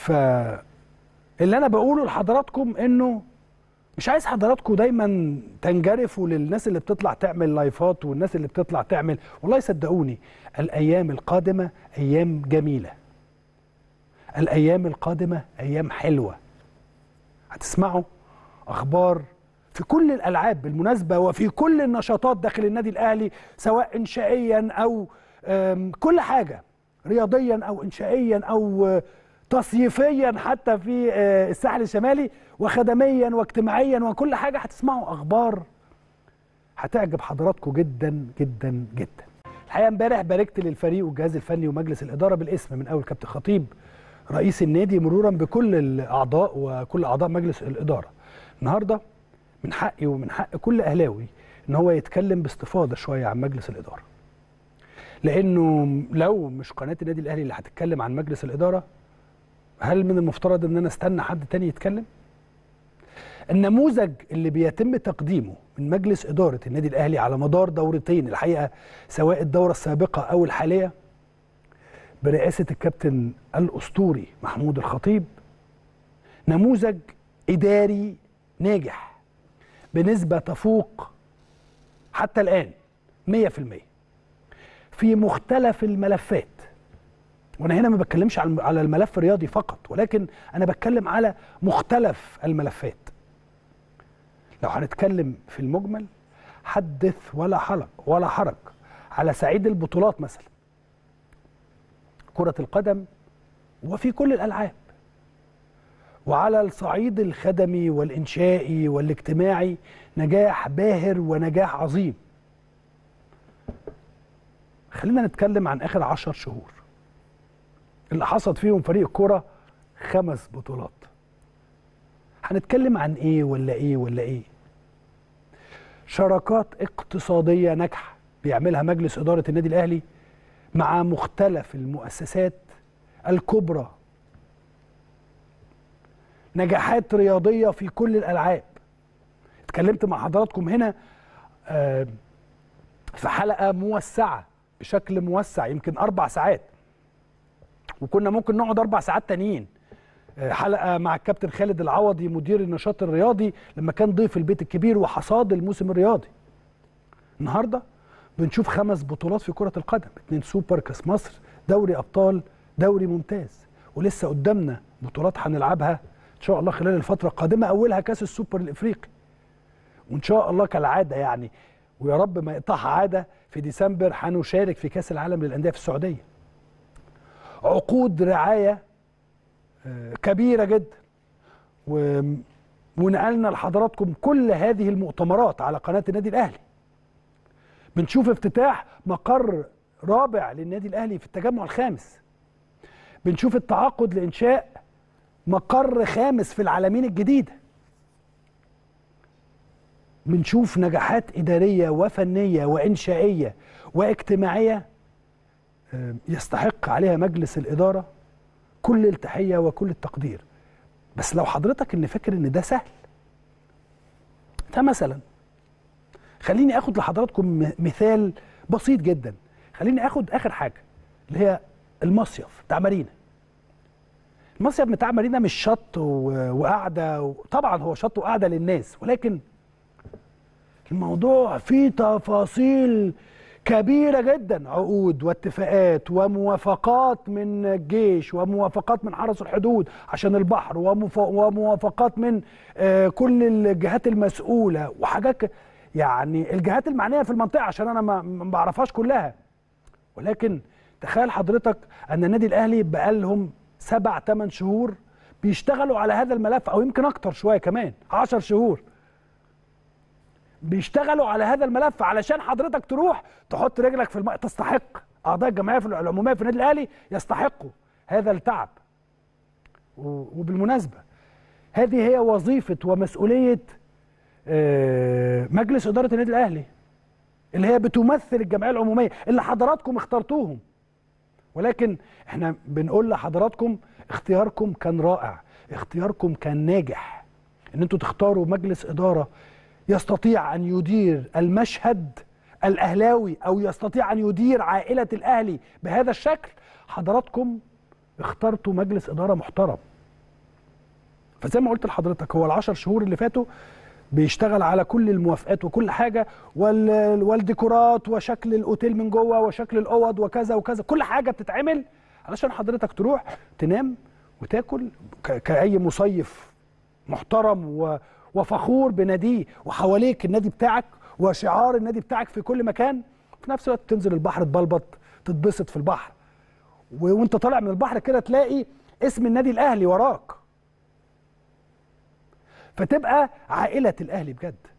ف اللي انا بقوله لحضراتكم انه مش عايز حضراتكم دايما تنجرفوا للناس اللي بتطلع تعمل لايفات والناس اللي بتطلع تعمل والله صدقوني الايام القادمه ايام جميله الايام القادمه ايام حلوه هتسمعوا اخبار في كل الالعاب بالمناسبه وفي كل النشاطات داخل النادي الاهلي سواء انشائيا او آم، كل حاجه رياضيا او انشائيا او آه، تصيفيا حتى في آه، الساحل الشمالي وخدميا واجتماعيا وكل حاجه هتسمعوا اخبار هتعجب حضراتكم جدا جدا جدا الحقيقه امبارح باركت للفريق والجهاز الفني ومجلس الاداره بالاسم من اول كابتن خطيب رئيس النادي مرورا بكل الاعضاء وكل اعضاء مجلس الاداره النهارده من حقي ومن حق كل اهلاوي ان هو يتكلم باستفاضه شويه عن مجلس الاداره لانه لو مش قناه النادي الاهلي اللي هتتكلم عن مجلس الاداره هل من المفترض ان انا استنى حد تاني يتكلم النموذج اللي بيتم تقديمه من مجلس اداره النادي الاهلي على مدار دورتين الحقيقه سواء الدوره السابقه او الحاليه برئاسه الكابتن الاسطوري محمود الخطيب نموذج اداري ناجح بنسبه تفوق حتى الان 100% في مختلف الملفات وانا هنا ما بتكلمش على على الملف الرياضي فقط ولكن انا بتكلم على مختلف الملفات لو هنتكلم في المجمل حدث ولا حرج ولا حرج على صعيد البطولات مثلا كرة القدم وفي كل الألعاب وعلى الصعيد الخدمي والإنشائي والاجتماعي نجاح باهر ونجاح عظيم خلينا نتكلم عن آخر عشر شهور اللي حصد فيهم فريق الكرة خمس بطولات هنتكلم عن ايه ولا ايه ولا ايه شراكات اقتصادية ناجحة بيعملها مجلس إدارة النادي الأهلي مع مختلف المؤسسات الكبرى نجاحات رياضية في كل الألعاب اتكلمت مع حضراتكم هنا آه، في حلقة موسعة بشكل موسع يمكن أربع ساعات وكنا ممكن نقعد أربع ساعات تانيين آه، حلقة مع الكابتن خالد العوضي مدير النشاط الرياضي لما كان ضيف البيت الكبير وحصاد الموسم الرياضي النهارده بنشوف خمس بطولات في كرة القدم اتنين سوبر كاس مصر دوري أبطال دوري ممتاز ولسه قدامنا بطولات هنلعبها إن شاء الله خلال الفترة القادمة أولها كاس السوبر الإفريقي وإن شاء الله كالعادة يعني ويا رب ما يقطعها عادة في ديسمبر هنشارك في كاس العالم للأندية في السعودية عقود رعاية آه، كبيرة جدا و... ونقلنا لحضراتكم كل هذه المؤتمرات على قناة النادي الأهلي بنشوف افتتاح مقر رابع للنادي الاهلي في التجمع الخامس بنشوف التعاقد لانشاء مقر خامس في العالمين الجديده بنشوف نجاحات اداريه وفنيه وانشائيه واجتماعيه آه، يستحق عليها مجلس الاداره كل التحيه وكل التقدير بس لو حضرتك ان فاكر ان ده سهل فمثلا خليني اخد لحضراتكم م- مثال بسيط جدا خليني اخد اخر حاجه اللي هي المصيف بتاع مارينا المصيف بتاع مارينا مش شط و- وقعده و... طبعا هو شط وقعده للناس ولكن الموضوع فيه تفاصيل كبيرة جدا عقود واتفاقات وموافقات من الجيش وموافقات من حرس الحدود عشان البحر ومف- وموافقات من آه، كل الجهات المسؤولة وحاجات ك- يعني الجهات المعنية في المنطقة عشان أنا ما ما بعرفهاش كلها ولكن تخيل حضرتك أن النادي الأهلي بقالهم سبع ثمان شهور بيشتغلوا على هذا الملف أو يمكن أكتر شوية كمان عشر شهور بيشتغلوا على هذا الملف علشان حضرتك تروح تحط رجلك في الماء تستحق اعضاء الجمعيه في العموميه في النادي الاهلي يستحقوا هذا التعب و- وبالمناسبه هذه هي وظيفه ومسؤوليه آه، مجلس اداره النادي الاهلي اللي هي بتمثل الجمعيه العموميه اللي حضراتكم اخترتوهم ولكن احنا بنقول لحضراتكم اختياركم كان رائع اختياركم كان ناجح ان انتوا تختاروا مجلس اداره يستطيع ان يدير المشهد الاهلاوي او يستطيع ان يدير عائله الاهلي بهذا الشكل حضراتكم اخترتوا مجلس اداره محترم فزي ما قلت لحضرتك هو العشر شهور اللي فاتوا بيشتغل على كل الموافقات وكل حاجه وال... والديكورات وشكل الاوتيل من جوه وشكل الاوض وكذا وكذا كل حاجه بتتعمل علشان حضرتك تروح تنام وتاكل ك... كاي مصيف محترم و... وفخور بناديه وحواليك النادي بتاعك وشعار النادي بتاعك في كل مكان في نفس الوقت تنزل البحر تبلبط تتبسط في البحر و... وانت طالع من البحر كده تلاقي اسم النادي الاهلي وراك فتبقى عائله الاهلي بجد